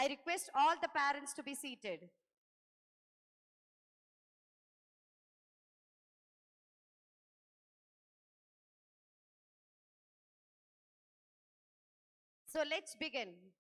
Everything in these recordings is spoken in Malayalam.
I request all the parents to be seated. So let's begin.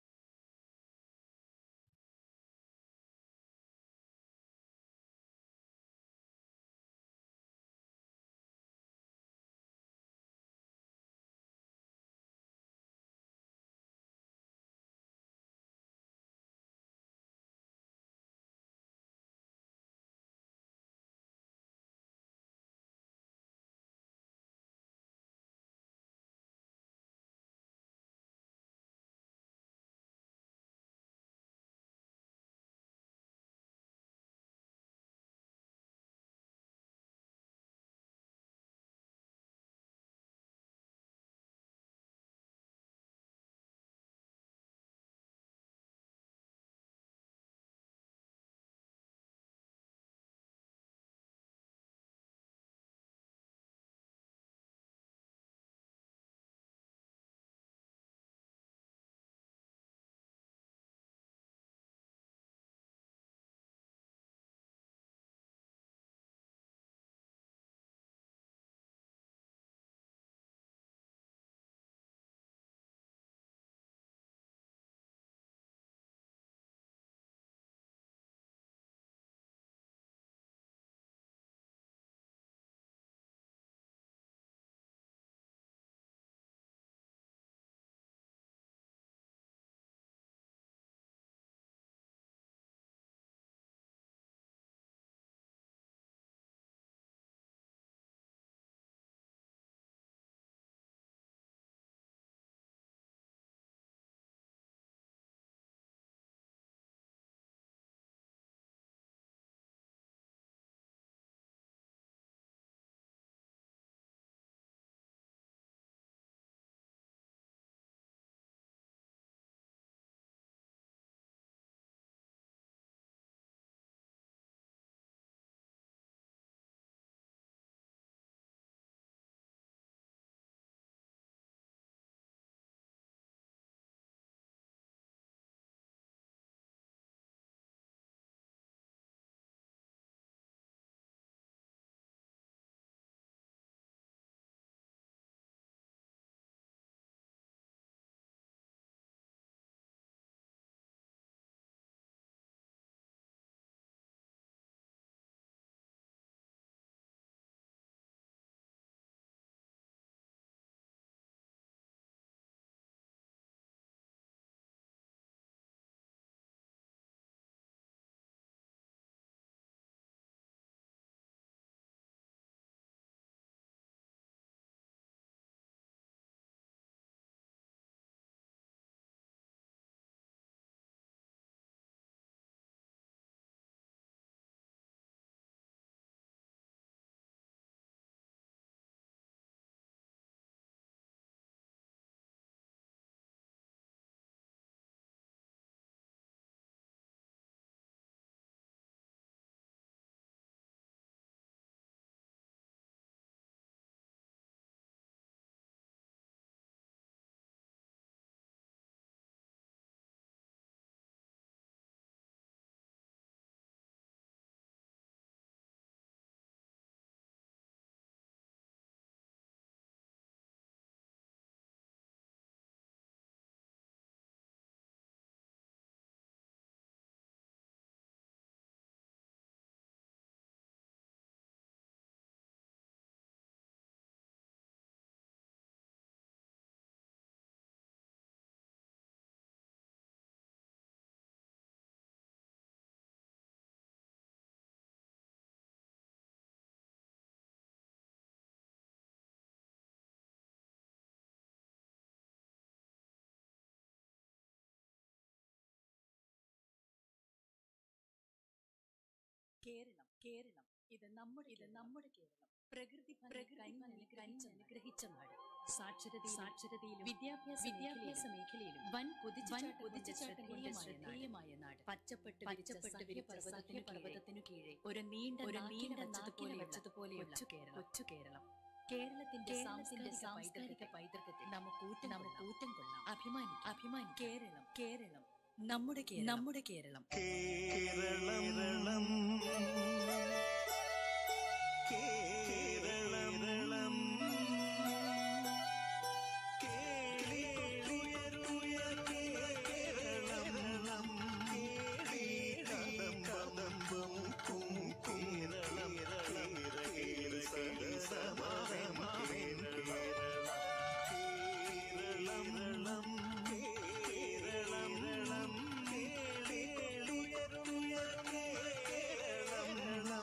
Keralam Keralam ഇത് നമ്മുടെ ഇത് നമ്മുടെ കേരളം പ്രകൃതി പ്രകൃതി കനിഞ്ഞ് അനുഗ്രഹിച്ച നാട് സാക്ഷരത സാക്ഷരതയിലും വിദ്യാഭ്യാസ വിദ്യാഭ്യാസ മേഖലയിലും വൻ കുതിച്ചുചാട്ടം കൊണ്ട് ശ്രദ്ധേയമായ നാട് പച്ചപ്പെട്ട് പച്ചപ്പെട്ട് പർവ്വതത്തിന് പർവ്വതത്തിനു കീഴെ ഒരു നീണ്ട ഒരു നീണ്ട വെച്ചതുപോലെ വെച്ചതുപോലെയുള്ള കേരളം കൊച്ചു കേരളം കേരളത്തിന്റെ സാംസ്കാരിക സാംസ്കാരിക പൈതൃകത്തിൽ നമുക്ക് ഊറ്റം നമുക്ക് ഊറ്റം കൊള്ളാം അഭിമാനി അഭിമാനി കേരളം കേരളം നമ്മുടെ കേരളം നമ്മുടെ കേരളം കേരളം കേരളം കേളിയുയരുയ കേരളം കേളികദംബം കേരളം കേരളം കേരളം കേളിയുയരുയ കേരളം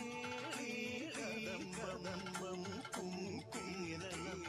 കേളികദംബം കേരളം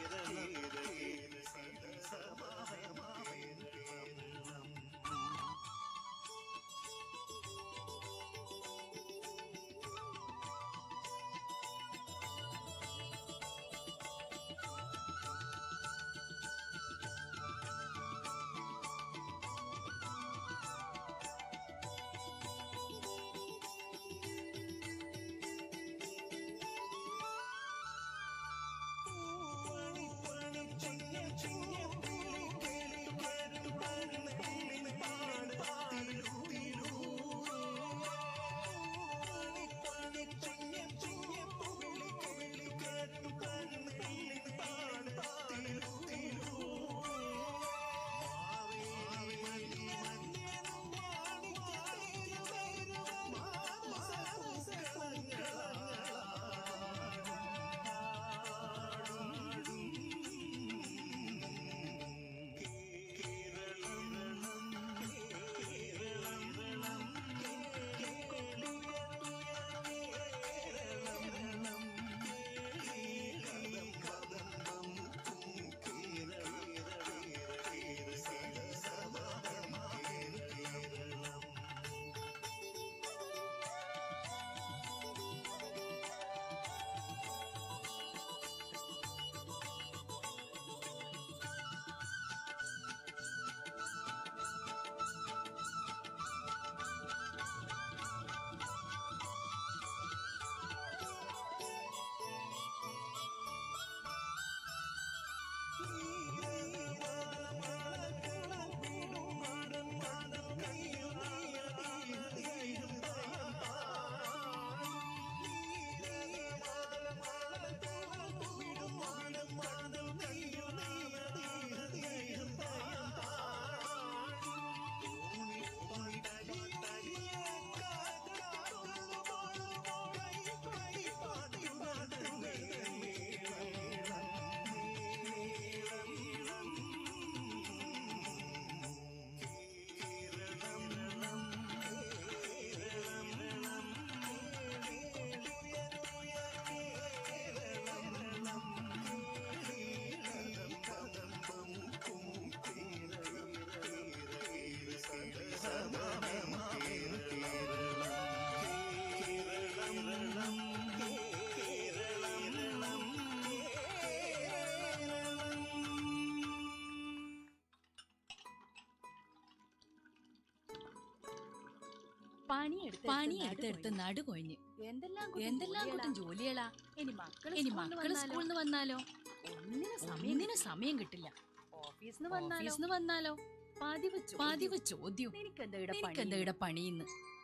പണിയെടുത്ത് പണിയെടുത്തെടുത്ത് നടു കൊഴിഞ്ഞ് എന്തെല്ലാം എന്തെല്ലാം കൂട്ടം ജോലികളാ ഇനി മക്കള് ഇനി സ്കൂളിന്ന് മക്കള് വന്നാലോ? സ്കൂളിൽ നിന്ന് വന്നാലോ ഒന്നിനും സമയം ഒന്നിനും സമയം കിട്ടില്ല ഓഫീസിൽ നിന്ന് വന്നാലോ ഓഫീസിൽ നിന്ന് വന്നാലോ പതിവ് പതിവ് ചോദ്യം നിനക്കെന്താ എനിക്കെന്താ ഇവിടെ പണിയുന്നു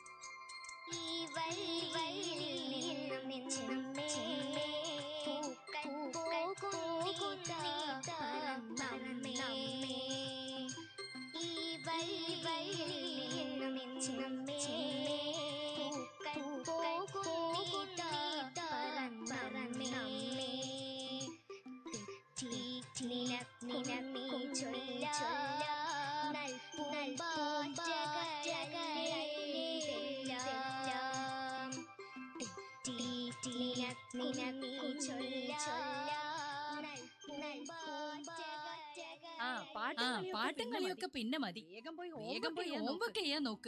ഈ വഴിയിൽ നിന്നും നിന്നുമേ പൂക്കൾ പോകുന്നീതാ പറന്നമ്മേ. ഈ വഴിയിൽ നിന്നും നിന്നുമേ പൂക്കൾ പോകുന്നീതാ പറന്നമ്മേ. തെറ്റി നിനക്കുമീ ചൊല്ലാം നൽപൂമ്പാറ്റകളെല്ലാം ആ പാട്ടും ആ, പാട്ടും കളിയൊക്കെ പിന്നെ മതി വേഗം പോയി വേഗം പോയി ഹോംവർക്ക് ചെയ്യാൻ നോക്ക്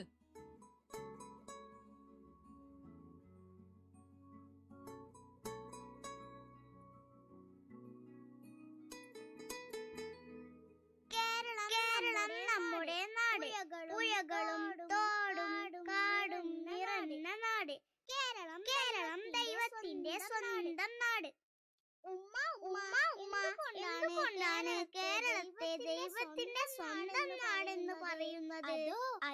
കേരളം കേരളം നമ്മുടെ നാട് പുഴകളും തോടും കാടും നിറഞ്ഞ നാട് കേരളം കേരളം ദൈവത്തിന്റെ സ്വന്തം നാട് ഉമ്മ ഉമ്മ ഉമ്മ എന്തുകൊണ്ടാണ് കേരളത്തെ ദൈവത്തിന്റെ സ്വന്തം നാടെന്ന് പറയുന്നത്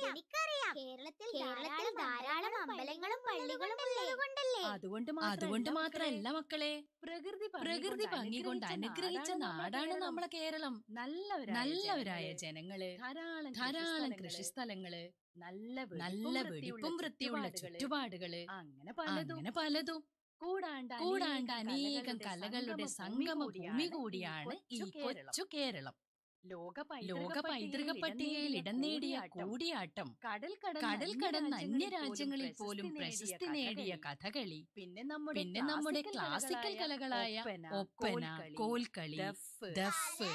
എനിക്കറിയാം കേരളത്തിൽ കേരളത്തിൽ ധാരാളം അമ്പലങ്ങളും പള്ളികളും ഉള്ളതുകൊണ്ടല്ലേ അതുകൊണ്ട് അതുകൊണ്ട് മാത്രല്ല മക്കളെ പ്രകൃതി പ്രകൃതി ഭംഗി കൊണ്ട് അനുഗ്രഹിച്ച നാടാണ് നമ്മളെ കേരളം നല്ലവരായ നല്ലവരായ ജനങ്ങള്, ജനങ്ങള് ധാരാളം ധാരാളം കൃഷിസ്ഥലങ്ങള്, കൃഷിസ്ഥലങ്ങള് നല്ല നല്ല വെടിപ്പും വൃത്തിയുള്ള ചുറ്റുപാടുകള് അങ്ങനെ പലതും അങ്ങനെ പലതും കൂടാണ്ട് കൂടാണ്ട് അനേകം കലകളുടെ സംഗമ ഭൂമി കൂടിയാണ് ഈ കൊച്ചു കേരളം ലോക ലോക പൈതൃക പട്ടികയിൽ ഇടം നേടിയ കൂടിയാട്ടം കടൽ കടൽ കടന്ന് അന്യരാജ്യങ്ങളിൽ പോലും പ്രശസ്തി നേടിയ കഥകളി പിന്നെ നമ്മുടെ പിന്നെ നമ്മുടെ ക്ലാസിക്കൽ കലകളായ ഒപ്പന കോൽക്കളി ദഫ്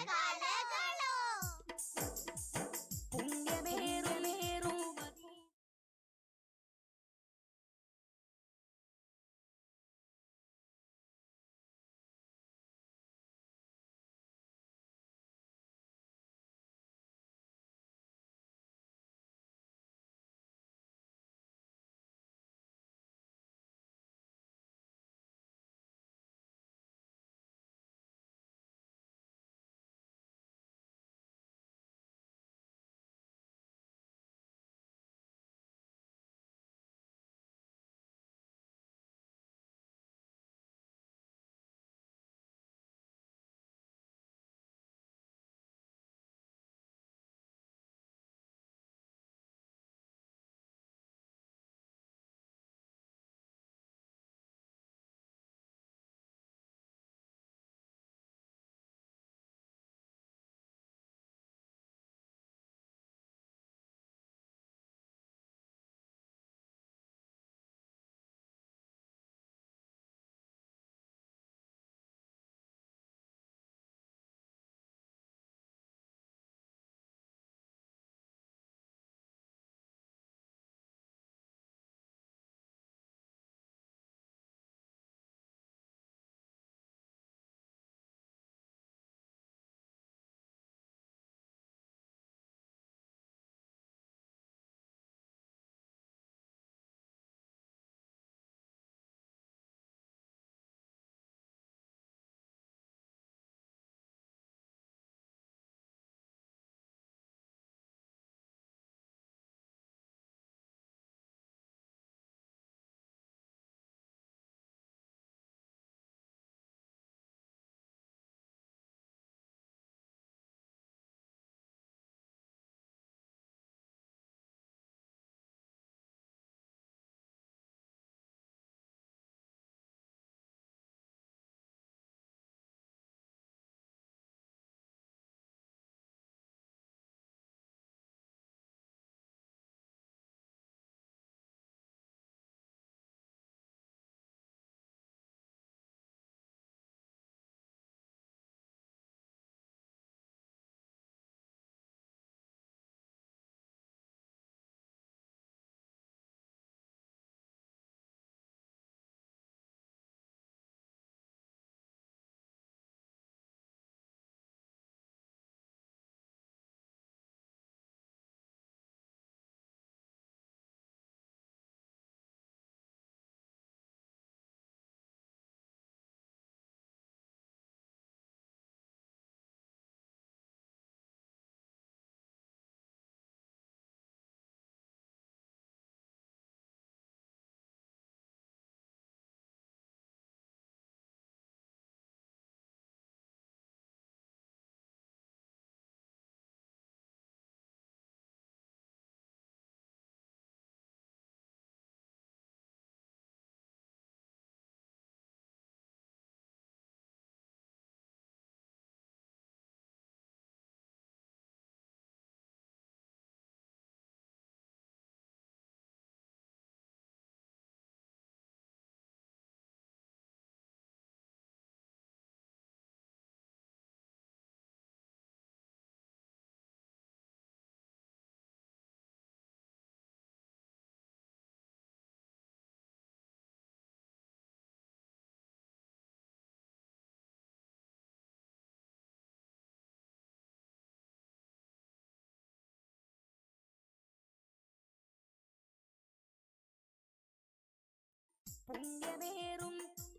പുണ്യമേറും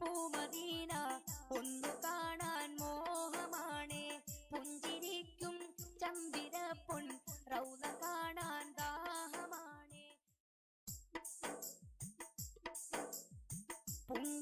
പൂമദീന ഒന്നു കാണാൻ മോഹമാണേ പുഞ്ചിരിക്കും ചമ്പിര പൊൻ റൗല കാണാൻ ദാഹം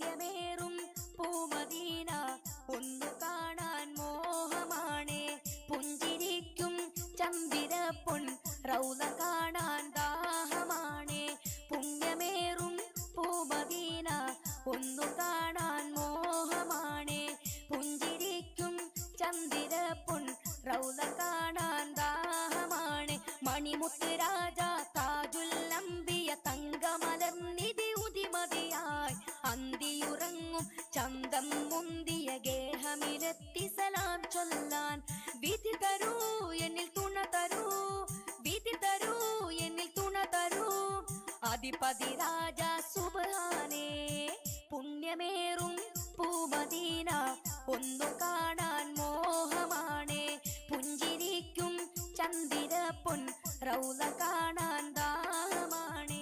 പുണ്യമേറും പൂമദീന ഒന്നു കാണാൻ മോഹമാണേ പുഞ്ചിരിക്കും ചന്ദിര പൊൻ റൗല കാണാൻ ദാഹമാണേ പുണ്യമേറും പൂമദീന ഒന്നു കാണാൻ മോഹമാണേ പുഞ്ചിരിക്കും ചന്ദിര പൊൻ റൗല കാണാൻ ദാഹമാണ് മണിമുത്ത് രാജ താജുല്ലംബിയ തങ്കമലർന്നിധി ഉതിമതിയായി അന്തിയുറങ്ങും ചന്തം മുന്തിയ ഗേഹമിലെത്തി സലാം ചൊല്ലാൻ വിധി തരൂ എന്നിൽ തുണ തരൂ വിധി തരൂ എന്നിൽ തുണ തരൂ അധിപതി രാജ സുബാനേ പുണ്യമേറും പൂമദീന ഒന്നു കാണാൻ മോഹമാണേ പുഞ്ചിരിക്കും ചന്ദിര പൊൻ റൗല കാണാൻ ദാഹമാണേ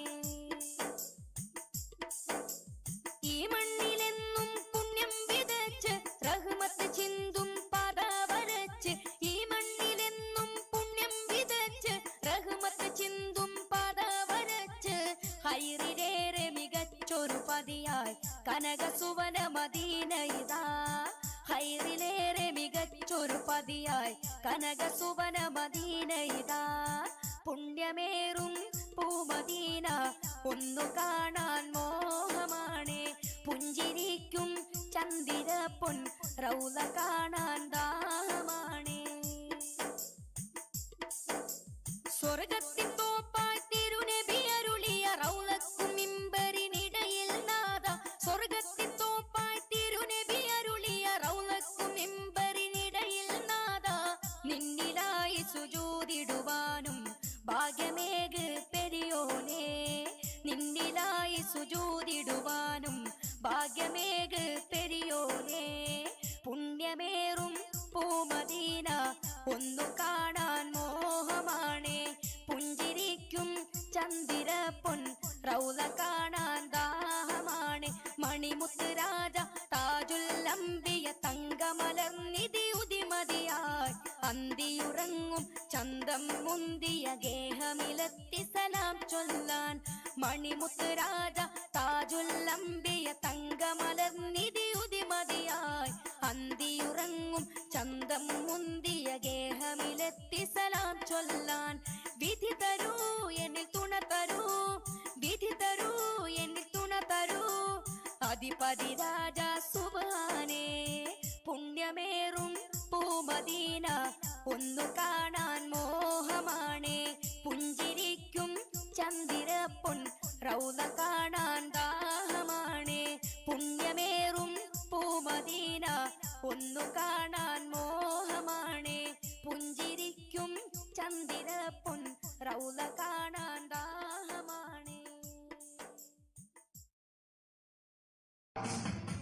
ഈ മണ്ണിലെന്നും പുണ്യം വിതച്ച് റഹ്മത്ത് ചിന്തും പാത വരച്ച് ഈ മണ്ണിലെന്നും പുണ്യം വിതച്ച് റഹ്മത്ത് ചിന്തും പാത വരച്ച് ഹൈറിലേറെ മികച്ചൊരു പതിയായി കനക സുവന മദീന ഇതാ ഹൈറിലേറെ മികച്ചൊരു പതിയായി കനക സുവന മദീന ഇതാ പുണ്യമേറും പൂമദീന ഒന്നു കാണാൻ മോഹമാണേ പുഞ്ചിരിക്കും ചന്ദിര പൊൻ റൗല കാണാൻ ദാഹമാണേ സ്വർഗത്തിൻ തോപ്പായി തിരുനബി അരുളിയ റൗലക്കും മിമ്പരിനിടയിൽ നാദ സ്വർഗത്തിൻ തോപ്പായി തിരുനബി അരുളിയ റൗലക്കും മിമ്പരിനിടയിൽ നാദ നിന്നിലായി സുജൂതിടുവാനും ഭാഗ്യമേക് പെരിയോനേ നിന്നിലായി സുജൂതിടുവാനും ഭാഗ്യമേക് പെരിയോനേ പുണ്യമേറും പൂമദീന ഒന്നു കാണാൻ മോഹമാണേ പുഞ്ചിരിക്കും ചന്ദിര പൊൻ റൗല കാണാൻ ദാഹമാണ് മണിമുത്ത് രാജ താജുല്ലംബിയ തങ്കമലർന്നിധി ഉതിമതിയായി അന്തിയുറങ്ങും ചന്തം മുന്തിയ ഗേഹമിലെത്തി സലാം ചൊല്ലാൻ മണിമുത്ത് രാജ താജുല്ലംബിയ തങ്കമലർന്നിധി ഉതിമതിയായി അന്തിയുറങ്ങും ചന്തം മുന്തിയ ഗേഹമിലെത്തി സലാം ചൊല്ലാൻ വിധി തരൂ എന്നിൽ തുണ തരൂ വിധി തരൂ എന്നിൽ തുണ തരൂ അധിപതി രാജ സുബാനേ പുണ്യമേറും പൂമദീന ഒന്നു കാണാൻ മോഹമാണേ പുഞ്ചിരിക്കും ചന്ദിര പൊൻ റൗല കാണാൻ ദാഹമാണേ പുണ്യമേറും പൂമദീന ഒന്നു കാണാൻ മോഹമാണേ പുഞ്ചിരിക്കും ചന്ദിര പൊൻ റൗല കാണാൻ ദാഹമാണേ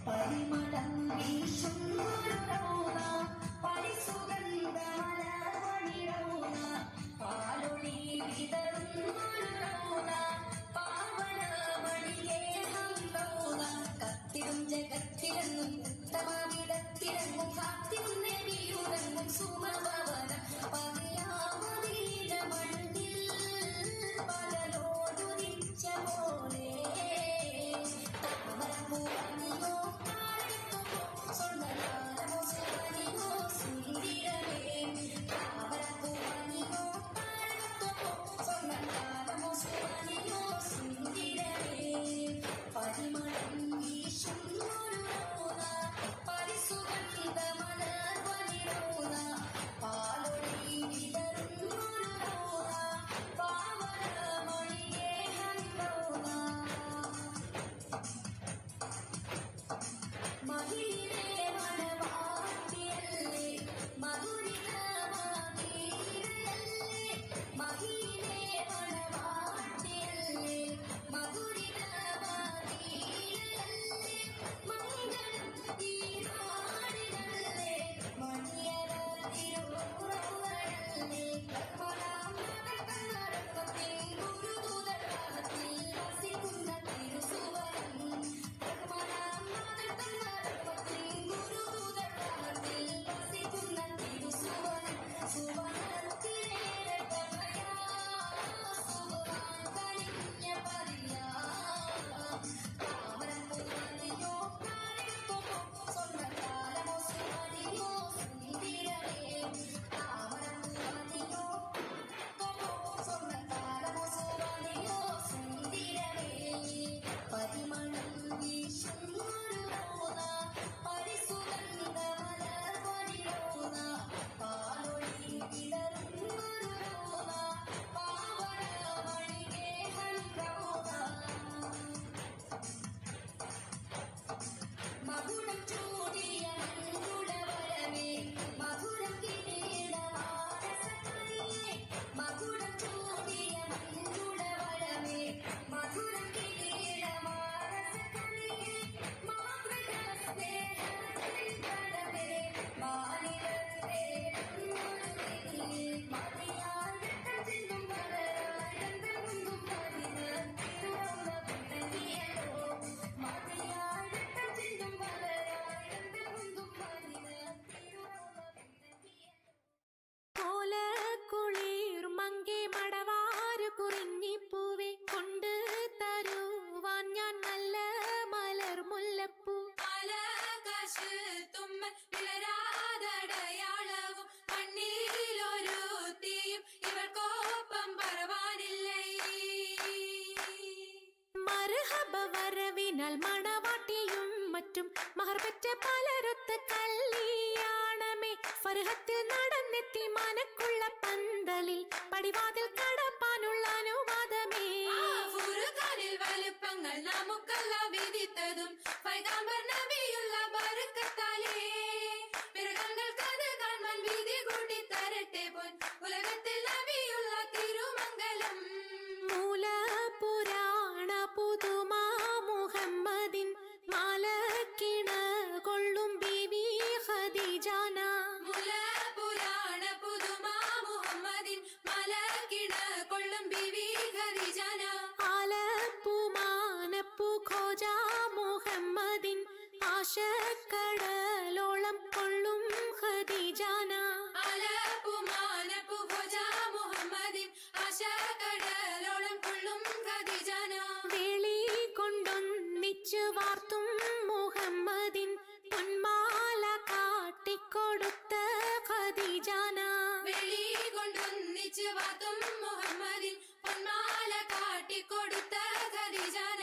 അർഹത്തിൽ നടന്നെത്തി മനക്കുള്ള പന്തലിൽ പടിവാതിൽ കടപ്പാനുള്ള അനുവാദമേ ഫുറുഖാനിൽ വലുപ്പങ്ങൾ നമുക്കല്ല വിധിത്തതും പൈഗാംബർ നബിയുള്ള ബർക്കത്താലേ പിറകങ്ങൾക്കത് കാണാൻ വിധി കൂട്ടി തരട്ടെ പൊൻ ഉലകത്തിൽ നബിയുള്ള തിരുമംഗലം മൂല പുരാണ പുതുമാ മുഹമ്മദിൻ മാലക്കിണ കൊള്ളും ബീവി ഖദീജാന മുല പുരാണ പുതുമാ മുഹമ്മദിൻ മലക്കിണ കൊള്ളും ബിവി ഖദീജാന ആലപ്പുമാനപ്പു ഖോജ മുഹമ്മദിൻ ആശക്കടലോളം കൊള്ളും ഖദീജാന അലപ്പുമാനപ്പു ഖോജ മുഹമ്മദിൻ ആശാകടലോളം കൊള്ളും ഖദീജാന വേളി കൊണ്ടൊന്നിച്ചു വാർത്തും മുഹമ്മദിൻ പൊന്മാല കാട്ടിക്കൊടുത്ത ഖദീജാന വെളി കൊണ്ടൊന്നിച്ച് വാത്തും മുഹമ്മദിൻ പൊന്മാല കാട്ടിക്കൊടുത്ത ഖദീജാന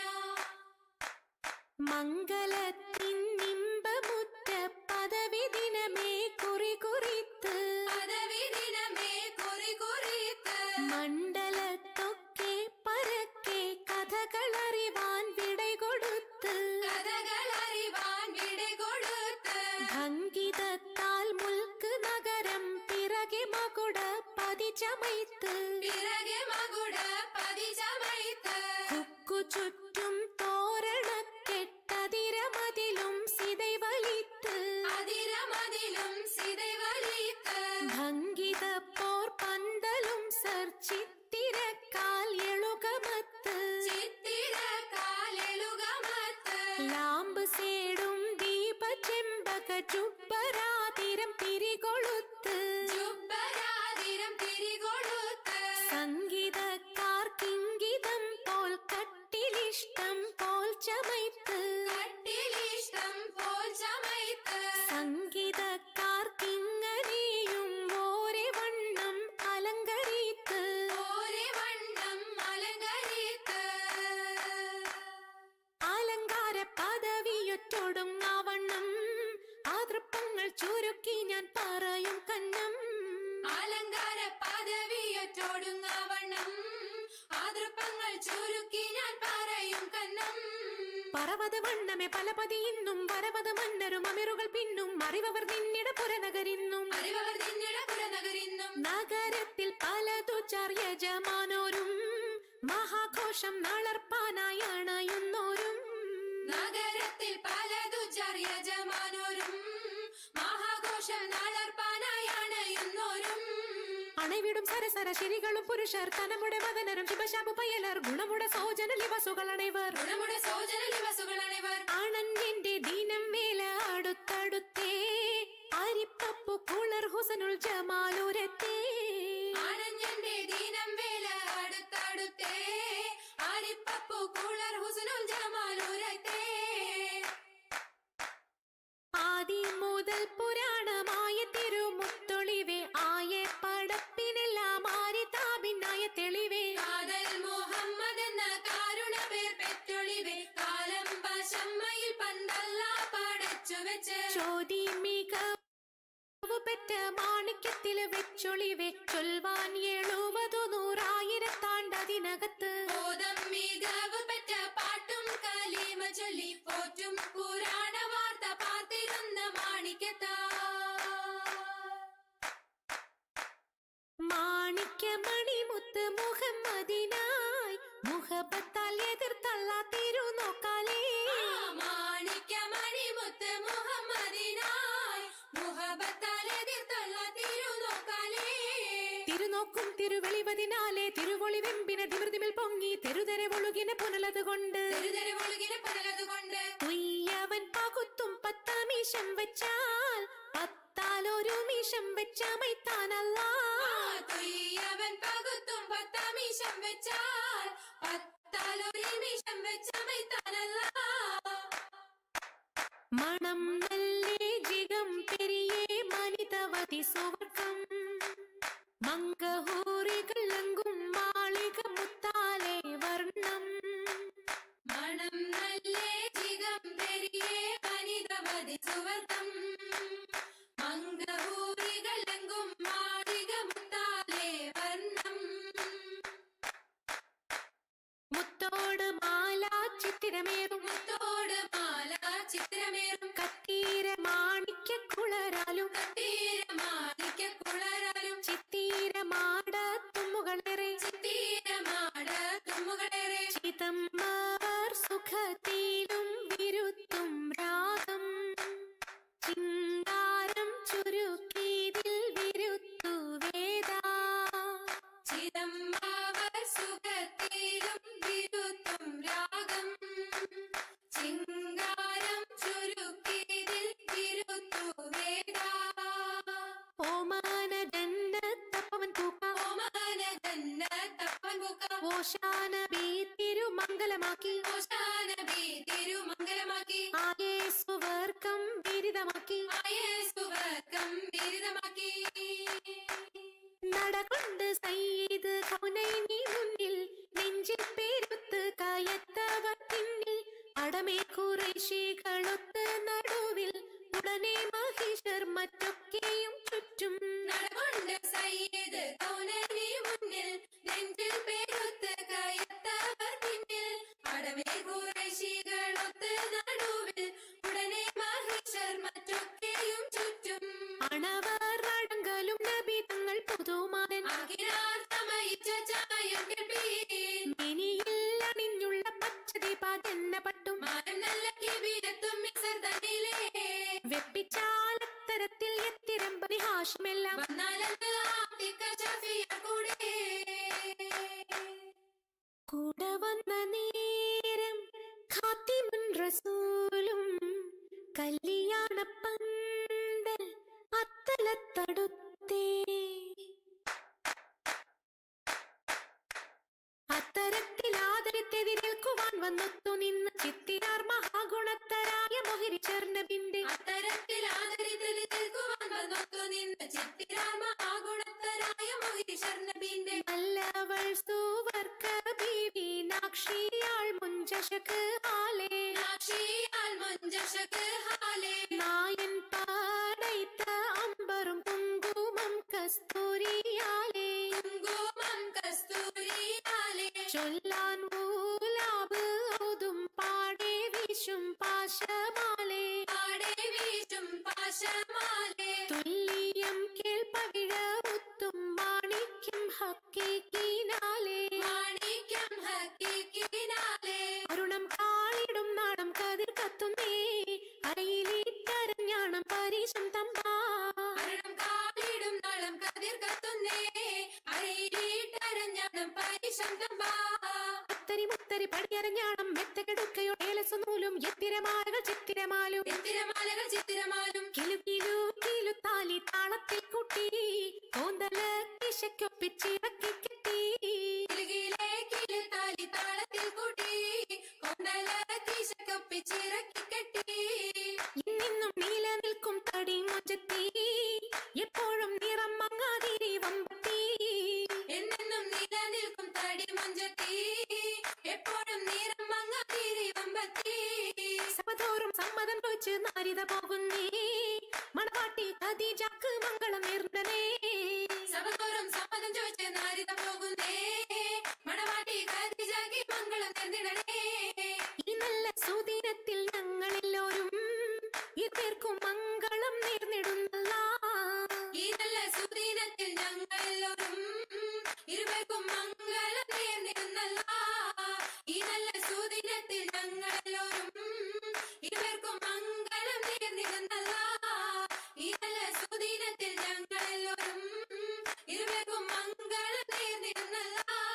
മംഗലത്തിൻ നിമ്പമുറ്റ പദവി ദിനമേ കുറി കുറിത്ത് പദവി ദിനമേ കുറി കുറിത്ത് മണ്ഡലത്തൊക്കെ പരക്കെ കഥകളറിവാൻ വിടை കൊടുത്ത് കഥകൾ അറിവാൻ വിട കൊടുത്ത് ഭംഗിതത്താൽ മുൽക്ക് നഗരം പിറകെ മകുട പതിചമൈത്ത് പിറകെ മകുട പതിചമൈത്ത് ഹുക്കു ചുറ്റും തോരണക്കെട്ടതിരമതിലും സിതൈ വലിത്ത് അതിരമതിലും സിதை വലിത്ത് ഭംഗിത പോർ പന്തലും സർച്ചിത്തിരക്കാൽ എളുകമത്ത് ചിത്തിര കാലെളുകമത്ത് ലാമ്പ് സേടും ദീപ ചെമ്പക ചുപ്പരാതിരം തിരികൊളുത്ത് ജുബ്ബരാതിരം തിരികൊടുത്ത് സംഗീതക്കാർ കിങ്കിതം പോൽ കട്ടിലിഷ്ടം പോൽ ചമയ്ത്ത് കട്ടിലിഷ്ടം പോൽ ചമയ്ത്ത് സംഗീതക്കാർ കിങ്ങനെയും ഓരെ വണ്ണം അലങ്കരിത്ത് ഓരെ വണ്ണം അലങ്കരിത്ത് അലങ്കാര പദവിയൊറ്റൊടുങ്ങാവണ്ണം ആതൃപ്പങ്ങൾ ചുരുക്കി ഞാൻ പറയും കന്നം അലങ്കാര പദവിയൊറ്റോടുങ്ങവണ്ണം ആതൃപ്പങ്ങൾ ചുരുക്കി ഞാൻ പറയും കന്നം പറവത് വണ്ണമേ പലപതി ഇന്നും വരവത് മന്നരും അമിറുകൾ പിന്നും അറിവവർ നിന്നിട പുരനഗരിന്നും അറിവർ നിന്നിട പുറനഗരിന്നും നഗരത്തിൽ പലതു ചർയജമാനോരും മഹാഘോഷം നളർപ്പാനായി അണയുന്നോരും നഗരത്തിൽ പലതു ചറിയജമാനോരും മഹാഘോഷം നാളർപ്പാനായി അണയുന്നോരും അണവിടും സരസര ശിരികളും പുരുഷർ കനമുടെ മദനരും ശിവശാപു പയ്യലർ ഗുണമുട സോജന ലിവസുകൾ അണൈവർ ഗുണമുടെ സോജന ദിവസുകളണിവർ അണഞ്ഞെന്റെ ദീനം വേല അടുത്തടുത്തേ അരിപ്പപ്പു കുളർ ഹുസനുൽ ജമാലൂരത്തേ ആനഞ്ഞന്റെ ദീനം വേല അടുത്തടുത്തേ ആരിപ്പപ്പു കൂളർ ഹുസനുൽ ജമാലൂരത്തേ ആദി മുതൽ പുരാണമായ തിരുമുത്തൊളിവേ ആയ പടപ്പിനെല്ലാം ആരി താപിന്നായ തെളിവേ കാതൽ മുഹമ്മദ് എന്ന കാരുണ പേർ പെറ്റൊളിവേ കാലം പശമ്മയിൽ പന്തല്ല പടച്ചു വെച്ച് ചോതി മികവു പെറ്റ മാണിക്യത്തില് വെച്ചൊളിവേ ചൊൽവാൻ എഴുപതു നൂറായിരത്താണ്ടതിനകത്ത് ബോധം മികവ് പെറ്റ പാട്ടും കലീമ ചൊല്ലി പോറ്റും പുരാണ വാർത്ത പാർത്തിരുന്ന മാണിക്കത്താ മാണിക്യമണിമുത്ത് മുഹമ്മദിനായി മുഹബത്താൽ എതിർത്തള്ള തിരുനോക്കാലേ മാണിക്യമണിമുത്ത് മുഹമ്മദിനായി മുഹബത്താൽ എതിർത്തുള്ള തിരുനോക്കാലേ തിരുനോക്കും തിരുവെളിവതിനാലെ തിരുവൊളി വെമ്പിന തിമിർതിമിൽ പൊങ്ങി തെരുതെരെ ഒഴുകിന പുനലത് കൊണ്ട് തെരുതെരു ഒഴുകിന് പുനലതുകൊണ്ട് ഉയ്യവൻ പകുത്തും പത്താമീശം വെച്ചാൽ പത്താലൊരു മീശം വെച്ച മൈത്താനല്ല കൊയ്യവൻ പകുത്തും പത്താമീശം വെച്ചാൽ പത്താലൊരു നിമിഷം വെച്ച മൈത്താനല്ല മണം നല്ലേ ജിഗം പെരിയേ മനിതവതി സുവർഗം മംഗഹൂറികളെങ്കും മാളിക മുത്താലെ വർണ്ണം മണം നല്ലേ ജിഗം പെരിയേ വനിതവതി സുവർഗം മംഗഹൂരികൾ ചിത്തിരമേറും മുത്തോട് മാല ചിത്രമേറും കത്തീര മാണിക്യ കുളരാലും തീര മാണിക്യ കുളരാലും ചിത്തീര മാട തുമ്മുകളേറെ ചിത്തീരമാട തുമ്മുകളേറെ ചിതമ്പർ സുഖത്തിലും വിരുത്തും രാഗം ചിങ്കാരം ചുരുക്കിതിൽ വിരുത്തു വേദ ചിദംബാവർ സുഖത്തിലും വിരുത്തും രാഗം ചിങ്കാരം ചുരുക്കിയതിൽ വിരുത്തു വേദ ഓമാന ജന്നത്തപ്പവൻ തൂക്ക ഓമാന തന്ന തപ്പൻ ബുക്ക ഓശാന ബീ തിരുമംഗലമാക്കി ഓശാനബി തിരുമംഗലമാക്കി ആയേ സുവർക്കം ബിരുദമാക്കി ആയേസുവർക്കം ബിരുദമാക്കി നടകൊണ്ട് സയ്യിദ് കൗനൈനി മുന്നിൽ നെഞ്ചിൽ പേരുത്ത് കയത്തവർ പിന്നിൽ അടമേ കുറേശികളൊത്ത് നടുവിൽ ഉടനെ മഹിഷർ മറ്റൊക്കെയും ചുറ്റും നടകൊണ്ട് സയ്യിദ് കൗനനി മുന്നിൽ നെഞ്ചിൽ പേരൊത്ത് കയത്തവർ പിന്നിൽ അടമേ കുറേശികളൊത്ത് നടുവിൽ ഉടനെ മഹിഷർ മറ്റൊക്കെയും ചുറ്റും അണവർ അടങ്കലും നബി തങ്ങൾ പുതുമാരൻ അഖിലാർ തമയിച്ച ചായം കേൾപ്പീൻ മിനിയിൽ അണിഞ്ഞുള്ള പച്ചതിപാതെന്ന പട്ടും മാനം നല്ല കിബിരത്തും മിക്സർ തന്നിലേ വെപ്പിച്ചാലത്തരത്തിൽ എത്തിരമ്പനി ഹാഷമെല്ലാം വന്നാലെന്ന് ആത്തിക്ക ചഫിയ കൂടെ കൂടെ വന്ന നേരം ഖാത്തിമുൻ റസൂലും കല്യാണ പന്തൽ അത്തലത്തടുത്തേ അത്തരത്തിൽ ആദരത്തെതിരേൽക്കുവാൻ വന്നൊത്തു നിന്ന് ചിത്തിരാർ മഹാഗുണത്തരായ മൊഹിരി ചേർന്നബിന്റെ അത്തരത്തിൽ ആദരിതൽ നിൽക്കുവാൻ വന്നൊത്തു നിന്ന് ചിത്തിരാമ ആഗുണത്തരായ മൊഹിഷർണബിന്റെ നല്ലവൾ സൂവർക്ക ബീവി നാക്ഷിയാൾ മുഞ്ചശക്ക് ആലേ സാക്ഷിയാൽ മഞ്ചഷക്ക് ഹാലേ നായൻ പാടൈത്ത അമ്പറും കുങ്കുമം കസ്തൂരിയാലേ കുങ്കുമം കസ്തൂരിയാലേ ചൊല്ലാൻ ഊലാബ് ഔതും പാടേ വീശും പാശമാലേ പാടെ വീശും പാശമാലേ തുല്യം കേൾപ്പവിഴ മുത്തും മാണിക്യം ഹക്കീക്കിനാലേ മാണിക്യം ഹക്കിക്കിനാലേ അരുണം കാളിടും നാടം കതിർ കത്തുന്നേ അരയിലിട്ടരഞ്ഞാണം പരീശം തമ്പാ മരണം കാലിടും നാളം കതിർ കത്തുന്നേ അരയിലിട്ടരഞ്ഞണം പരിശം തമ്പാ മുത്തരി മുത്തരി പടിയരഞ്ഞാണം മെത്തകെടുക്കയോ ഏലസു നൂലും എത്തിരമാലകൾ ചിത്തിരമാലും ചിത്തിരമാലകൾ ചിത്തിരമാലും കിലു കിലു കിലു താലി താളത്തിൽ കൂട്ടി കോന്തല കിശയ്ക്കൊപ്പിച്ചിറക്കി കെട്ടി കിലുകിലെ കിലു താലി താളത്തിൽ കൂട്ടി കൊണ്ടല കീശക്കൊപ്പിച്ചിറക്കി കെട്ടി ഇന്നിന്നും നീല നിൽക്കും തടി മുഞ്ചത്തി എപ്പോഴും നിറം മങ്ങാതിരി വമ്പത്തി എന്നെന്നും നിലനിൽക്കും തടി മുഞ്ചത്തി എപ്പോഴും നീരം മങ്ങാതിരി വമ്പത്തി സപതോറും സമ്മതം ചോദിച്ച് നാരിത പോകുന്നേ മണവാട്ടി ഖദീജക്ക് മംഗളം നേർന്നനേ സഭതോറും സമ്മതം ചോദിച്ച് നാരിത പോകുന്നേ മണവാട്ടി കതിജാക്കി മംഗളം നേർന്നിടണേ ഈ നല്ല സുദിനത്തിൽ ഞങ്ങളെല്ലാരും ഇതേർക്കും മംഗളം നേർന്നിടുന്നല്ല ഈ നല്ല സുദിനത്തിൽ ഞങ്ങളെല്ലാവരും ഇരുവർക്കും മംഗളം നേർന്നിരുന്നല്ല ഈ നല്ല സുദിനത്തിൽ ഞങ്ങളെല്ലാവരും ഇരുവർക്കും മംഗളം നേർന്നിരുന്നല്ല ഈ നല്ല സുദിനത്തിൽ ഞങ്ങളെല്ലാവരും ഇരുവർക്കും മംഗളം നേർന്നിരുന്നല്ല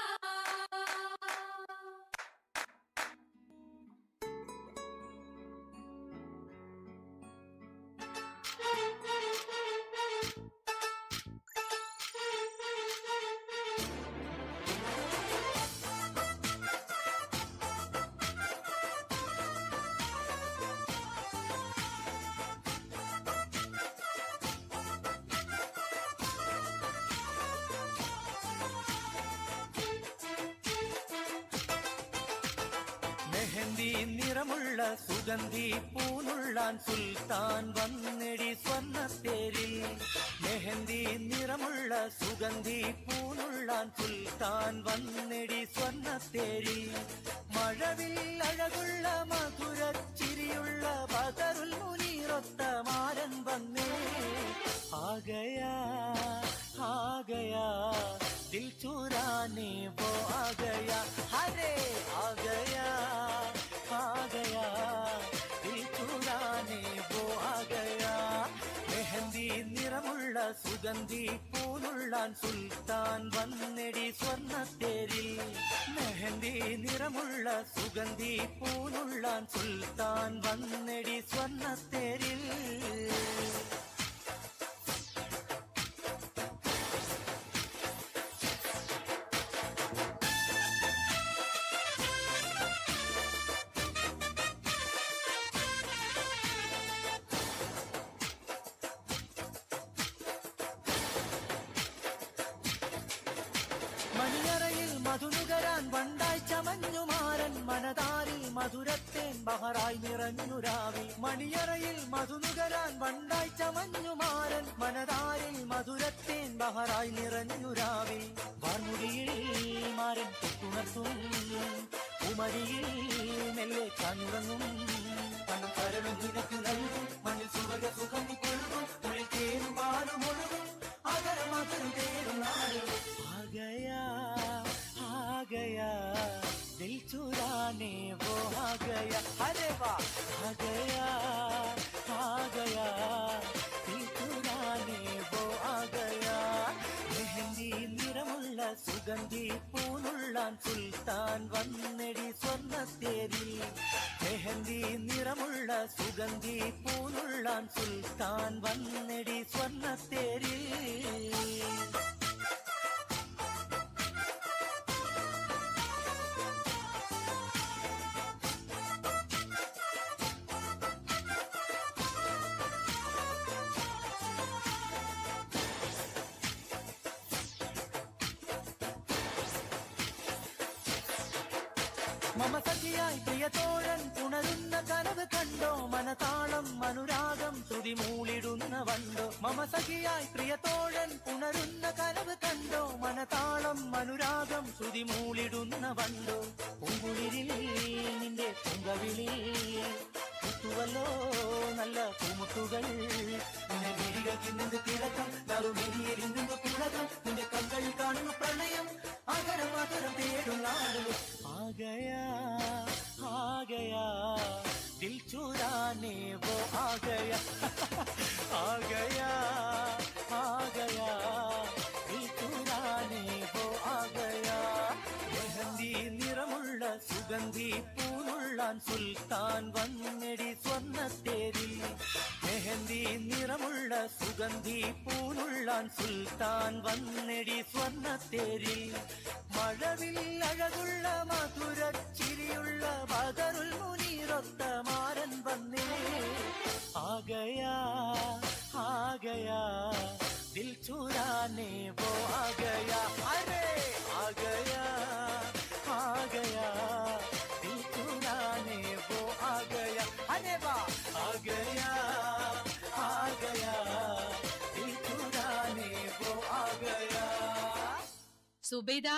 മെഹന്തി നിറമുള്ള സുഗന്ധി പൂനുള്ളാൻ സുൽത്താൻ വന്നെടി സ്വർണ്ണത്തേരിൽ മെഹന്തി നിറമുള്ള സുഗന്ധി പൂനുള്ളാൻ സുൽത്താൻ വന്നെടി സ്വർണ്ണത്തേരിൽ മഴവിൽ അഴകുള്ള മധുരച്ചിരിയുള്ള ബദറുൽ മുനീറൊത്ത മാരൻ വന്നേ ആകയാ ആകയാ ദിൽ ചുരാനെ വോ ആകയാ ഹരേ ആകയാ ആകയാ ദിൽ ചുരാനെ വോ ആകയാ മെഹന്തി നിറമുള്ള സുഗന്ധി പൂനുള്ളാൻ സുൽത്താൻ വന്നെടി സ്വർണ്ണത്തേരിൽ മെഹന്തി നിറമുള്ള സുഗന്ധി പൂനുള്ളാൻ സുൽത്താൻ വന്നെടി സ്വർണ്ണത്തേരിൽ മണിയറയിൽ മധുനുകരാൻ വണ്ടായി ചമഞ്ഞുമാരൻ മനതാരിൽ മധുരത്തേൻ ബഹറായി നിറഞ്ഞു രാവി മണിയറയിൽ മധുനുകരാൻ വണ്ടായി ചമഞ്ഞുമാരൻ മനതാരിൽ മധുരത്തേൻ ബഹറായി നിറഞ്ഞു രാവി വാർമുടിയിൽ മാരൻ തൊട്ടുണർത്തും ഉമരിയിൽ മെല്ലെ കണ്ണുറങ്ങും മണ്ണും കരളും നിനക്ക് നൽകും മണ്ണിൽ സുഖ സുഖം കൊഴുകും ഉള്ളിൽ തേനും പാലും ഒഴുകും അകരം അകരം തേരും നാടും आ गया आ गया दिल चुराने वो आ गया अरे वाह आ गया आ गया दिल चुराने वो आ गया മെഹന്തി നിറമുള്ള സുഗന്ധി പൂനുള്ളാൻ സുൽത്താൻ വന്നെടി സ്വർണ്ണത്തേരി മെഹന്തി നിറമുള്ള സുഗന്ധി പൂനുള്ളാൻ സുൽത്താൻ വന്നെടി സ്വർണ്ണത്തേരി മമ സഖിയായി പ്രിയതോഴൻ പുണരുന്ന കനവ് കണ്ടോ മനതാളം അനുരാഗം ശ്രുതി മൂളിടുന്ന വണ്ടോ മമ സഖിയായി പ്രിയതോഴൻ പുണരുന്ന കനവ് കണ്ടോ മനതാളം അനുരാഗം ശ്രുതി മൂളിടുന്ന വണ്ടോ പൂങ്കുളിരിൽ നിന്റെ പൂങ്കവിളിൽ കുത്തുവല്ലോ നല്ല പൂമുട്ടുകൾ നിന്റെ വിരികൾക്ക് നിന്ന് തിളക്കം നറുമിരിയിൽ നിന്ന് തിളക്കം നിന്റെ കണ്ണുകളിൽ കാണുന്നു പ്രണയം അകരം അകരം തേടും നാടും आ गया आ गया दिल चुराने वो आ गया आ गया आ गया दिल चुराने वो आ गया മെഹന്തി നിറമുള്ള സുഗന്ധി പൂനുള്ളാൻ സുൽത്താൻ വന്നെടി സ്വർണ്ണത്തേരിൽ മെഹന്തി നിറമുള്ള സുഗന്ധി പൂനുള്ളാൻ സുൽത്താൻ വന്നെടി സ്വർണ്ണത്തേരിൽ മഴവിൽ അഴകുള്ള മധുരച്ചിരിയുള്ള ബദറുൽ മുനീറൊത്ത മാരൻ വന്നേ ആകയാ ആകയാ ദിൽ ചുരാനെ വോ ആകയാ അരേ ആകയാ ആകയാ ദിൽ ചുരാനെ വോ ആകയാ അരേ വാ ആകയാ ആകയാ ദിൽ ചുരാനെ വോ ആകയാ സുബൈദ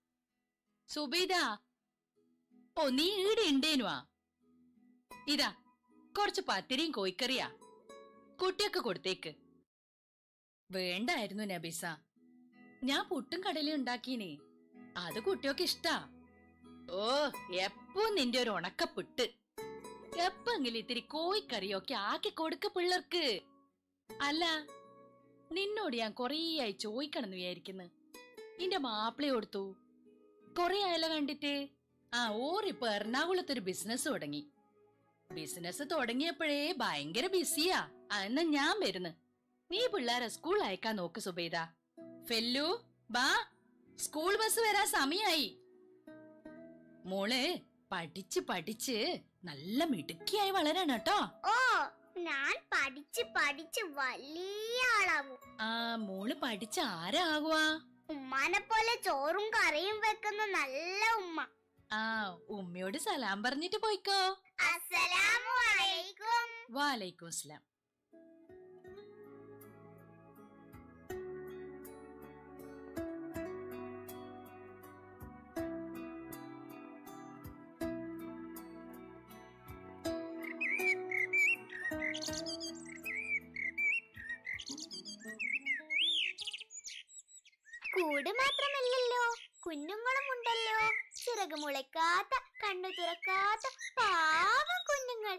സുബൈദ ഓ നീ ഈടെ ഉണ്ടേനുവാ ഇതാ കുറച്ച് പത്തിരിയും കോയിക്കറിയാ കുട്ടിയൊക്കെ കൊടുത്തേക്ക് വേണ്ടായിരുന്നു നബീസ ഞാൻ പുട്ടും കടലും ഉണ്ടാക്കീനേ അത് കുട്ടിയൊക്കെ ഇഷ്ടാ ഓ എപ്പോ നിന്റെ ഒരു ഉണക്കപ്പുട്ട് എപ്പെങ്കിലും ഇത്തിരി കോയിക്കറിയൊക്കെ ആക്കി കൊടുക്ക പിള്ളേർക്ക് അല്ല നിന്നോട് ഞാൻ കൊറേയായി ചോദിക്കണം എന്ന് വിചാരിക്കുന്നു നിന്റെ മാപ്പിള കൊടുത്തു കൊറേ ആയല്ലോ കണ്ടിട്ട് ആ ഓറിപ്പോ എറണാകുളത്ത് ഒരു ബിസിനസ് തുടങ്ങി ബിസിനസ് തുടങ്ങിയപ്പോഴേ ഭയങ്കര ബിസിയാ ആ, എന്നാ ഞാൻ വരുന്നു നീ പിള്ളേരെ സ്കൂൾ അയക്കാൻ നോക്ക് സുബൈദ ഫെല്ലു ബാ സ്കൂൾ ബസ് വരാൻ സമയായി മോള് പഠിച്ച് പഠിച്ച് നല്ല മിടുക്കിയായി വളരണം കേട്ടോ ഓ ഞാൻ പഠിച്ച് പഠിച്ച് വലിയ ആളാവും ആ മോള് പഠിച്ച് ആരാകുവാ ഉമ്മാനെ പോലെ ചോറും കറിയും വെക്കുന്ന നല്ല ഉമ്മ ആ ഉമ്മയോട് സലാം പറഞ്ഞിട്ട് പോയിക്കോ അസ്സലാമു അലൈക്കും വാലൈക്കും അസ്സലാം കൂട് മാത്രമല്ലല്ലോ കുഞ്ഞുങ്ങളും ഉണ്ടല്ലോ ചിറക് മുളയ്ക്കാത്ത കണ്ണു തുറക്കാത്ത പാവം കുഞ്ഞുങ്ങൾ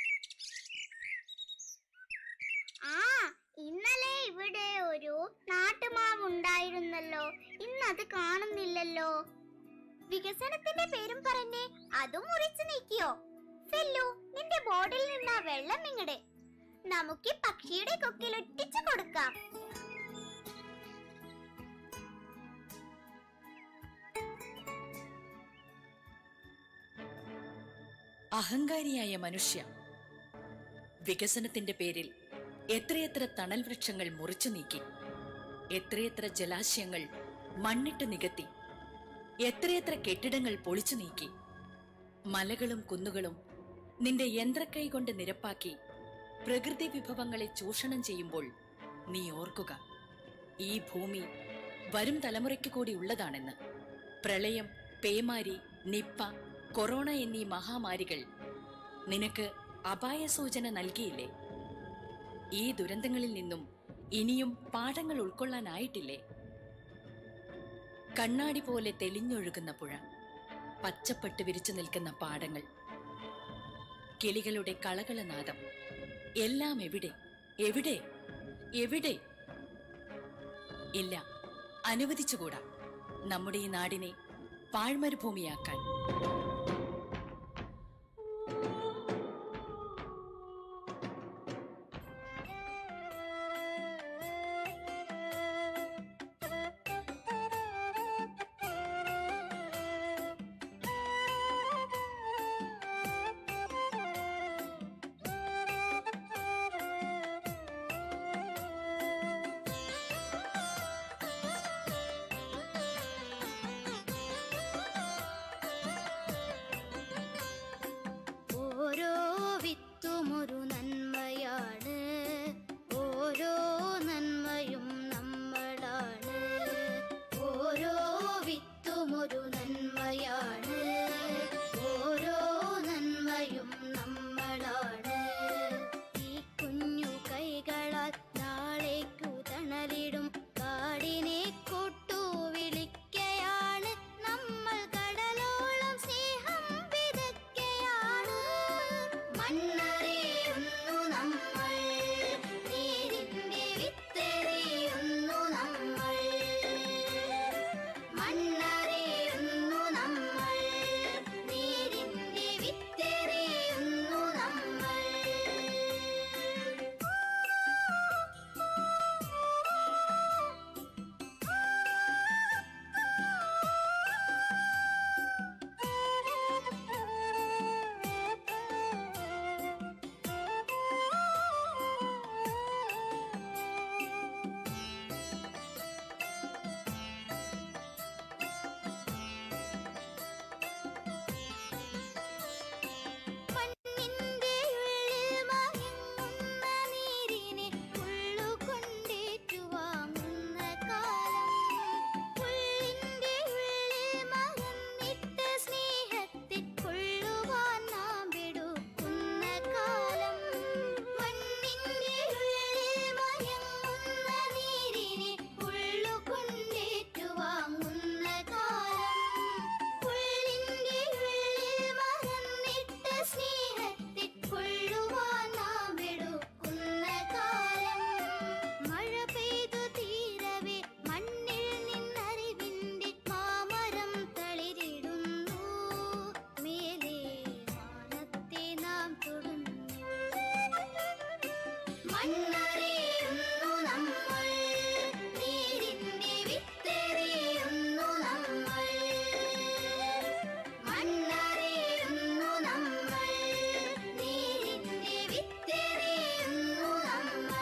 ആ ഇന്നലെ ഇവിടെ ഒരു നാട്ടുമാവ് ഉണ്ടായിരുന്നല്ലോ ഇന്നത് കാണുന്നില്ലല്ലോ വികസനത്തിന്റെ പേരും പറഞ്ഞ് അതും മുറിച്ചു നീക്കിയോ ഫെല്ലു നിന്റെ ബോർഡിൽ നിന്ന് ആ വെള്ളം ഇങ്ങടെ നമുക്ക് ഈ പക്ഷിയുടെ കൊക്കിൽ ഒട്ടിച്ചു കൊടുക്കാം അഹങ്കാരിയായ മനുഷ്യ വികസനത്തിന്റെ പേരിൽ എത്രയെത്ര തണൽ വൃക്ഷങ്ങൾ മുറിച്ചു നീക്കി എത്രയെത്ര ജലാശയങ്ങൾ മണ്ണിട്ട് നികത്തി എത്രയെത്ര കെട്ടിടങ്ങൾ പൊളിച്ചു നീക്കി മലകളും കുന്നുകളും നിന്റെ യന്ത്രക്കൈ കൊണ്ട് നിരപ്പാക്കി പ്രകൃതി വിഭവങ്ങളെ ചൂഷണം ചെയ്യുമ്പോൾ നീ ഓർക്കുക ഈ ഭൂമി വരും തലമുറയ്ക്ക് കൂടി ഉള്ളതാണെന്ന് പ്രളയം പേമാരി നിപ്പ കൊറോണ എന്നീ മഹാമാരികൾ നിനക്ക് അപായ സൂചന നൽകിയില്ലേ ഈ ദുരന്തങ്ങളിൽ നിന്നും ഇനിയും പാഠങ്ങൾ ഉൾക്കൊള്ളാനായിട്ടില്ലേ കണ്ണാടി പോലെ തെളിഞ്ഞൊഴുകുന്ന പുഴ പച്ചപ്പട്ട് വിരിച്ചു നിൽക്കുന്ന പാടങ്ങൾ കിളികളുടെ കളകളനാദം എല്ലാം എവിടെ എവിടെ എവിടെ ഇല്ല അനുവദിച്ചുകൂടാ നമ്മുടെ ഈ നാടിനെ പാഴ്മരുഭൂമിയാക്കാൻ ഓരോ വിത്തും ഒരു നന്മയാണ് ഓരോ നന്മയും നമ്മളാണ് ഓരോ വിത്തും ഒരു നന്മയാണ് ഓരോ നന്മയും നമ്മളാണ് ഈ കുഞ്ഞു കൈകളാൽ നാളേക്കു തണലിടും കാടിനെ കൊട്ടു വിളിക്കയാണ് നമ്മൾ കടലോളം സ്നേഹം വിതയ്ക്കയാണ് മണ്ണറിയുന്നു നമ്മൾ നീരിന്റെ വിത്തെറിയുന്നു നമ്മൾ മണ്ണറിയുന്നു നമ്മൾ നീരിന്റെ വിത്തെറിയുന്നു നമ്മൾ മണ്ണിന്റെ ഉള്ളിൽ മയങ്ങുന്ന നീരിനെ ഉള്ളുകൊണ്ടേറ്റു വാങ്ങുന്ന കാലം പുല്ലിന്റെ ഉള്ളിൽ മറന്നിട്ട സ്നേഹത്തെ കൊള്ളുവാൻ നാം എടുക്കുന്ന കാലം മണ്ണിന്റെ ഉള്ളിൽ മയങ്ങുന്ന നീരിനെ ഉള്ളുകൊണ്ടേറ്റു വാങ്ങുന്ന കാലം പുല്ലിന്റെ ഉള്ളിൽ മറന്നിട്ട സ്നേഹത്തെ കൊള്ളുവാൻ നാം എടുക്കുന്ന കാലം മഴ പെയ്തു തീരവേ മണ്ണിൽ നിന്നറിവിന്റെ മാമരം തളിരിടുന്നു മേലെ വാനത്തെ നാം തൊടുന്നു മണ്ണറിയുന്നു നമ്മൾ നീരിന്റെ വിത്തെറിയുന്നു നമ്മൾ മണ്ണറിയുന്നു നമ്മൾ നീരിന്റെ വിത്തെറിയുന്നു നമ്മൾ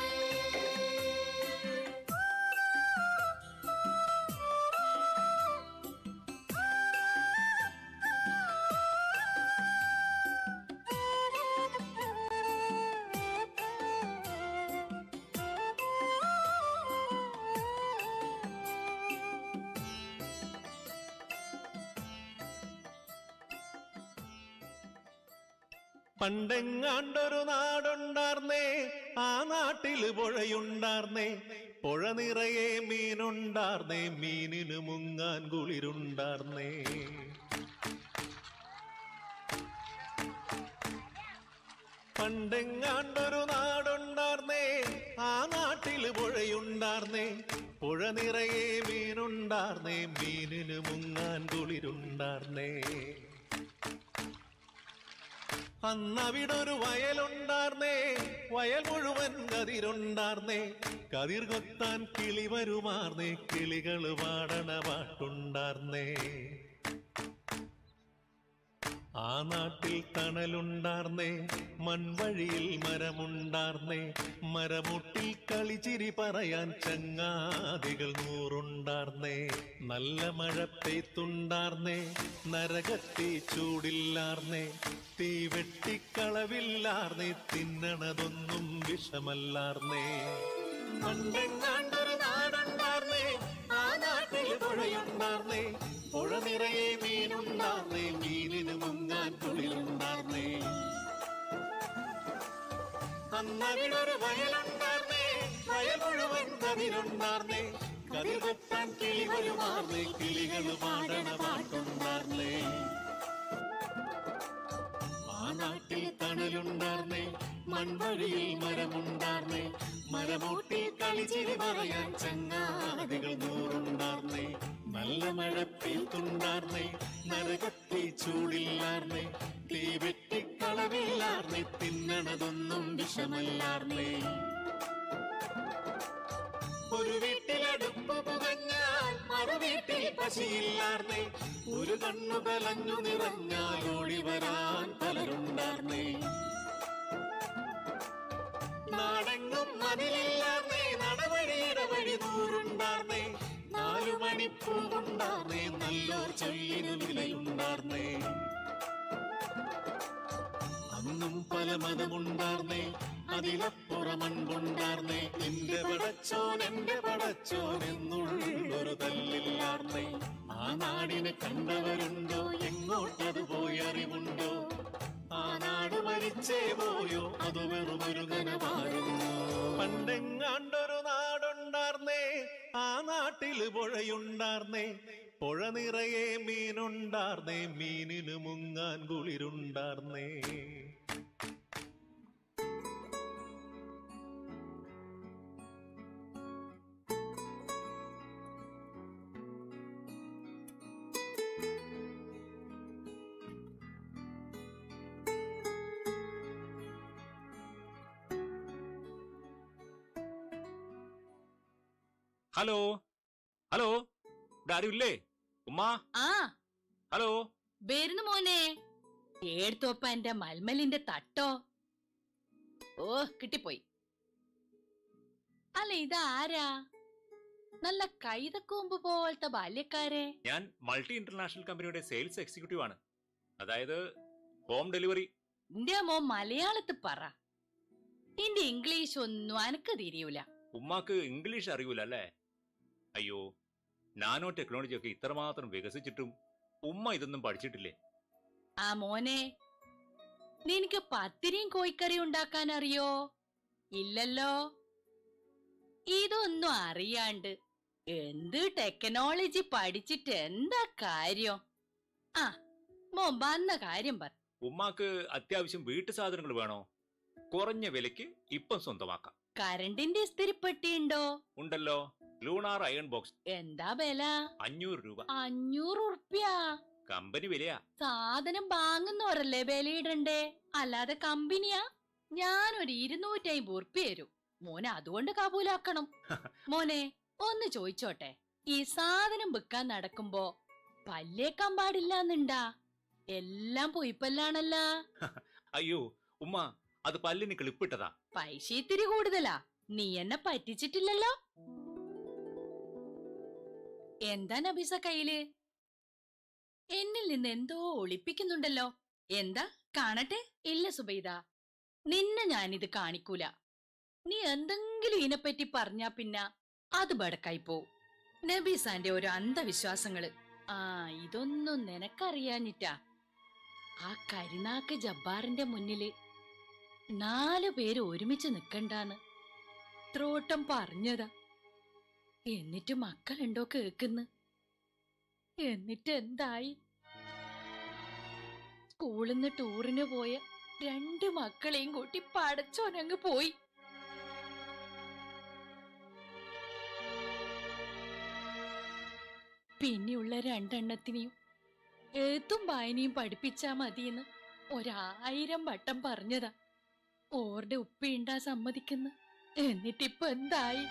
പണ്ടെങ്ങാണ്ടൊരു നാടുണ്ടാർന്നേ ആ നാട്ടില് പുഴയുണ്ടാർന്നേ പുഴ നിറയെ മീനുണ്ടാർന്നേ മീനിന് മുങ്ങാൻ കുളിരുണ്ടാർന്നേ പണ്ടെങ്ങാണ്ടൊരു നാടുണ്ടാർന്നേ ആ നാട്ടില് പുഴയുണ്ടാർന്നേ പുഴ നിറയെ മീനുണ്ടാർന്നേ മീനിന് മുങ്ങാൻ കുളിരുണ്ടാർന്നേ അന്നവിടൊരു വയലുണ്ടാർന്നേ വയൽ മുഴുവൻ കതിരുണ്ടാർന്നേ കതിർ കൊത്താൻ കിളി വരുമാർന്നേ കിളികൾ പാടണ പാട്ടുണ്ടാർന്നേ ആ നാട്ടിൽ തണലുണ്ടാർന്നേ മൺവഴിയിൽ മരമുണ്ടാർന്നേ മരമുട്ടിൽ കളിച്ചിരി പറയാൻ ചങ്ങാതികൾ നൂറുണ്ടാർന്നേ നല്ല മഴ പെയ്ത്തുണ്ടാർന്നേ നരകത്തി ചൂടില്ലാർന്നേ തീ വെട്ടിക്കളവില്ലാർന്നേ തിന്നണതൊന്നും വിഷമല്ലാർന്നേ പണ്ടെങ്ങാണ്ടൊരു നാടുണ്ടാർന്നേ ആ നാട്ടിൽ പുഴയുണ്ടാർന്നേ പുഴ നിറയെ മീനുണ്ടാർന്നേ മീനിന് മുങ്ങാൻ കുളിരുണ്ടാർന്നേ അന്നവിടൊരു വയലുണ്ടാർന്നേ വയൽ മുഴുവൻ കതിരുണ്ടാർന്നേ കതിർ കൊത്താൻ കിളി വരുമാർന്നേ കിളികൾ പാടണ പാട്ടുണ്ടാർന്നേ ആ നാട്ടിൽ തണലുണ്ടാർന്നേ മൺവഴിയിൽ മരമുണ്ടാർന്നേ മരമൂട്ടിൽ കളിച്ചിരി പറയാൻ ചങ്ങാതികൾ നൂറുണ്ടാർന്നേ നല്ല മഴ പെയ്ത്തുണ്ടാർന്നേ നരകത്തി ചൂടില്ലാർന്നേ തീ വെട്ടിക്കളവില്ലാർന്നേ തിന്നണതൊന്നും വിഷമല്ലാർന്നേ ഒരു വീട്ടിലടുപ്പ് പുകഞ്ഞാൽ മറു വീട്ടിൽ പശിയില്ലാർന്നേ ഒരു കണ്ണു കലഞ്ഞു നിറഞ്ഞാൽ ഓടി വരാൻ പലരുണ്ടാർന്നേ നാടെങ്ങും മതിലില്ലാർന്നേ നടവഴിയുടെ വഴി ദൂരുണ്ടാർന്നേ നാലു മണിപ്പൂവുണ്ടാർന്നേ നല്ലോർ ചൊല്ലിനു വിലയുണ്ടാർന്നേ അന്നും പല മതമുണ്ടാർന്നേ അതിലപ്പുറം അൻപുണ്ടാർന്നേ എന്റെ പടച്ചോൻ എന്റെ പടച്ചോൻ എന്നുള്ളൊരു തല്ലില്ലാർന്നേ ആ നാടിനെ കണ്ടവരുണ്ടോ എങ്ങോട്ടത് പോയി അറിവുണ്ടോ ആ നാട് മരിച്ചേ പോയോ അത് വെറുമൊരു കനവായിരുന്നു പണ്ടെങ്ങാണ്ടൊരു നാടുണ്ടാർന്നേ ആ നാട്ടില് പുഴയുണ്ടാർന്നേ പുഴ നിറയെ മീനുണ്ടാർന്നേ മീനിന് മുങ്ങാൻ കുളിരുണ്ടാർന്നേ ഹലോ ഹലോ ഇവിടെ ആരും ഇല്ലേ ഉമ്മ ആ ഹലോ വരുന്നു മോനെ ഏടുത്തോപ്പ എന്റെ മൽമലിന്റെ തട്ടോ ഓ കിട്ടിപ്പോയി അല്ല ഇതാരാ നല്ല കൈതക്കൂമ്പ് പോലത്തെ ബാല്യക്കാരെ ഞാൻ മൾട്ടി ഇന്റർനാഷണൽ കമ്പനിയുടെ സെയിൽസ് എക്സിക്യൂട്ടീവ് ആണ് അതായത് ഹോം ഡെലിവറി എന്റെ മോ മലയാളത്ത് പറ എന്റെ ഇംഗ്ലീഷ് ഒന്നും അനക്ക് തിരിയൂല ഉമ്മാക്ക് ഇംഗ്ലീഷ് അറിയൂല അല്ലേ അയ്യോ നാനോ ടെക്നോളജി ഒക്കെ ഇത്രമാത്രം വികസിച്ചിട്ടും ഉമ്മ ഇതൊന്നും പഠിച്ചിട്ടില്ലേ ആ മോനെ നിനക്ക് പത്തിരിയും കോഴിക്കറി ഉണ്ടാക്കാൻ അറിയോ ഇല്ലല്ലോ ഇതൊന്നും അറിയാണ്ട് എന്ത് ടെക്നോളജി പഠിച്ചിട്ട് എന്താ കാര്യം ആ മോൻ വന്ന കാര്യം പറ ഉമ്മാക്ക് അത്യാവശ്യം വീട്ടു സാധനങ്ങൾ വേണോ കുറഞ്ഞ വിലയ്ക്ക് ഇപ്പം സ്വന്തമാക്കാം കരണ്ടിന്റെ ഇസ്തിരിപ്പെട്ടിയുണ്ടോ ഉണ്ടല്ലോ ലൂണാർ അയൺ ബോക്സ് എന്താ വില അഞ്ഞൂറ് രൂപ അഞ്ഞൂറ് ഉറുപ്യ കമ്പനി വിലയാ സാധനം വാങ്ങുന്നവരല്ലേ വിലയിടണ്ടേ അല്ലാതെ കമ്പനിയാ ഞാനൊരു ഇരുന്നൂറ്റി അമ്പത് ഉറുപ്പ്യ തരും മോനെ അതുകൊണ്ട് കബൂലാക്കണം മോനെ ഒന്ന് ചോദിച്ചോട്ടെ ഈ സാധനം വിൽക്കാൻ നടക്കുമ്പോ പല്ലേക്കാൻ പാടില്ലാന്നുണ്ടാ എല്ലാം പൊയ്പല്ലാണല്ല അയ്യോ ഉമ്മ അത് പല്ലിന് കിളിപ്പിട്ടതാ പൈസ ഇത്തിരി കൂടുതലാ നീ എന്നെ പറ്റിച്ചിട്ടില്ലല്ലോ എന്താ നബീസ കയ്യില് എന്നിൽ നിന്ന് എന്തോ ഒളിപ്പിക്കുന്നുണ്ടല്ലോ എന്താ കാണട്ടെ ഇല്ല സുബൈദ നിന്നെ ഞാനിത് കാണിക്കൂല നീ എന്തെങ്കിലും ഇതിനെപ്പറ്റി പറഞ്ഞാ പിന്നെ അത് ബടക്കായി പോവും നബീസാന്റെ ഒരു അന്ധവിശ്വാസങ്ങള് ആ ഇതൊന്നും നിനക്കറിയാഞ്ഞിട്ടാ ആ കരിനാക്ക് ജബ്ബാറിന്റെ മുന്നില് നാലു പേര് ഒരുമിച്ച് നിക്കണ്ടാന്ന് ത്രോട്ടം പറഞ്ഞതാ എന്നിട്ട് മക്കളുണ്ടോ കേക്കുന്ന് എന്നിട്ട് എന്തായി സ്കൂളിൽ നിന്ന് ടൂറിന് പോയ രണ്ട് മക്കളെയും കൂട്ടി പടച്ചോനങ്ങ് പോയി പിന്നെയുള്ള രണ്ടെണ്ണത്തിനെയും എഴുത്തും വായനയും പഠിപ്പിച്ചാ മതിയെന്ന് ഒരായിരം വട്ടം പറഞ്ഞതാ ഓരുടെ ഉപ്പിണ്ടാ സമ്മതിക്കുന്നു എന്നിട്ടിപ്പൊ എന്തായി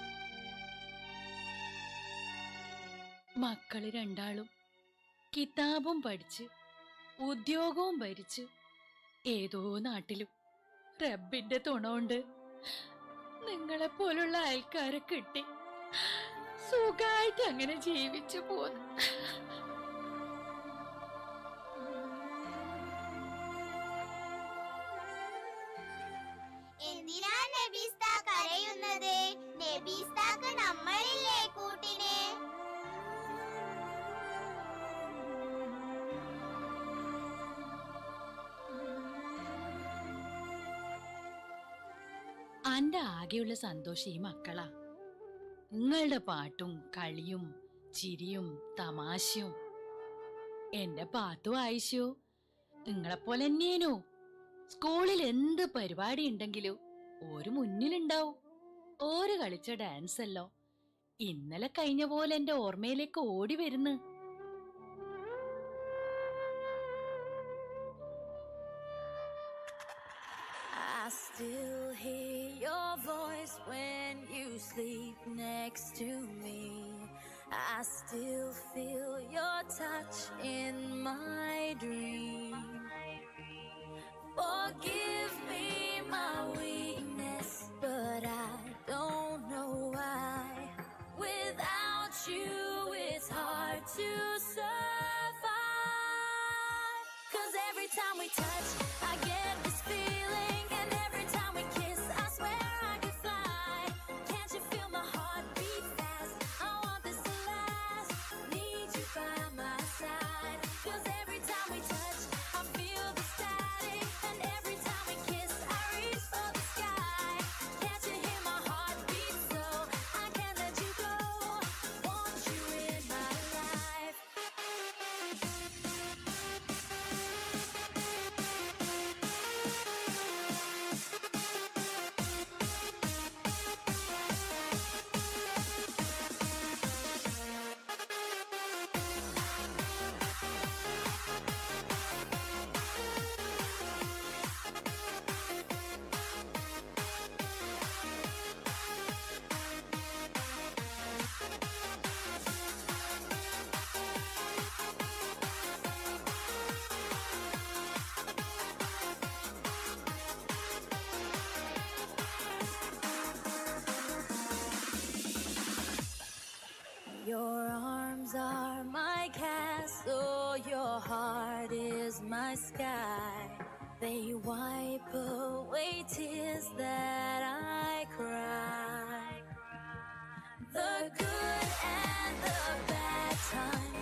മക്കള് രണ്ടാളും കിതാബും പഠിച്ച് ഉദ്യോഗവും ഭരിച്ച് ഏതോ നാട്ടിലും റബ്ബിന്റെ തുണ നിങ്ങളെ പോലുള്ള അയൽക്കാരെ കിട്ടി സുഖായിട്ട് അങ്ങനെ ജീവിച്ചു പോന്നു എന്തിനാ നബീസ്ത കരയുന്നത് നബീസ്താക്ക് നമ്മളില്ലേ കൂട്ടിന് അന്റെ ആകെയുള്ള സന്തോഷം ഈ മക്കളാ നിങ്ങളുടെ പാട്ടും കളിയും ചിരിയും തമാശയും എന്റെ പാത്തു ആയിശോ നിങ്ങളെപ്പോലെ തന്നെയേനു സ്കൂളിൽ എന്ത് പരിപാടി ഉണ്ടെങ്കിലും ഒരു മുന്നിലുണ്ടാവും ഓര് കളിച്ച ഡാൻസ് അല്ലോ ഇന്നലെ കഴിഞ്ഞ പോലെ എന്റെ ഓർമ്മയിലേക്ക് ഓടി വരുന്നു I still hear your voice when you sleep next to me. I still feel your touch in my dream. Forgive me my weakness, but I don't know why. Without you, it's hard to survive. Cause every time we touch, I get this feeling. And every time we kiss, I swear I could fly. Can't you feel my heart beat fast? I want this to last. Need you by my side. Cause every time we touch, I feel the static. And every time we kiss, I reach for the sky. Can't you hear my heart beat so? I can't let you go. Want you in my life. Your arms are my castle, your heart is my sky. They wipe away tears that I cry. The good and the bad times.